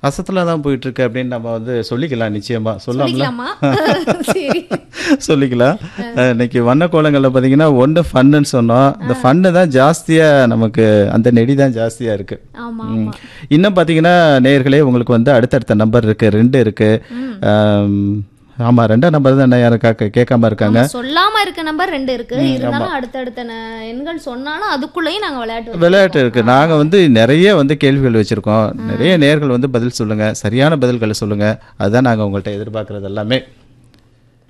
அசத்தில் தான் போயிட்டு இருக்கு அப்படின்னு நம்ம வந்து சொல்லிக்கலாம் நிச்சயமா சொல்லாமல சொல்லிக்கலாமா சரி சொல்லிக்கலாம் அஹ் இன்னைக்கு வண்ண கோலங்களில் பார்த்தீங்கன்னா ஒன்று ஃபன்னுன்னு சொன்னோம் இந்த ஃபன்னு தான் ஜாஸ்தியாக நமக்கு அந்த நெடி தான் ஜாஸ்தியாக இருக்கு ஆமா ம். ஆமா இன்னும் பார்த்தீங்கன்னா நேயர்களே உங்களுக்கு வந்து அடுத்தடுத்த நம்பர் இருக்கு ரெண்டு இருக்கு ஆம், ஆமா ரெண்டாம் நம்பர் தான் என்ன யாரும் கேட்க கேட்காம இருக்காங்க ஆமா, சொல்லாம இருக்க நம்பர் ரெண்டு இருக்கு இருந்தாலும் அடுத்தடுத்த ந- எண்கள் சொன்னாலும் அதுக்குள்ளேயும் நாங்க விளையாட்டு விளையாட்டு இருக்கு நாங்க வந்து நிறைய வந்து கேள்விகள் வச்சிருக்கோம் நிறைய நேர்கள் வந்து பதில் சொல்லுங்க சரியான பதில்களை சொல்லுங்க அதுதான் நாங்க உங்கள்கிட்ட எதிர்பார்க்கறது எல்லாமே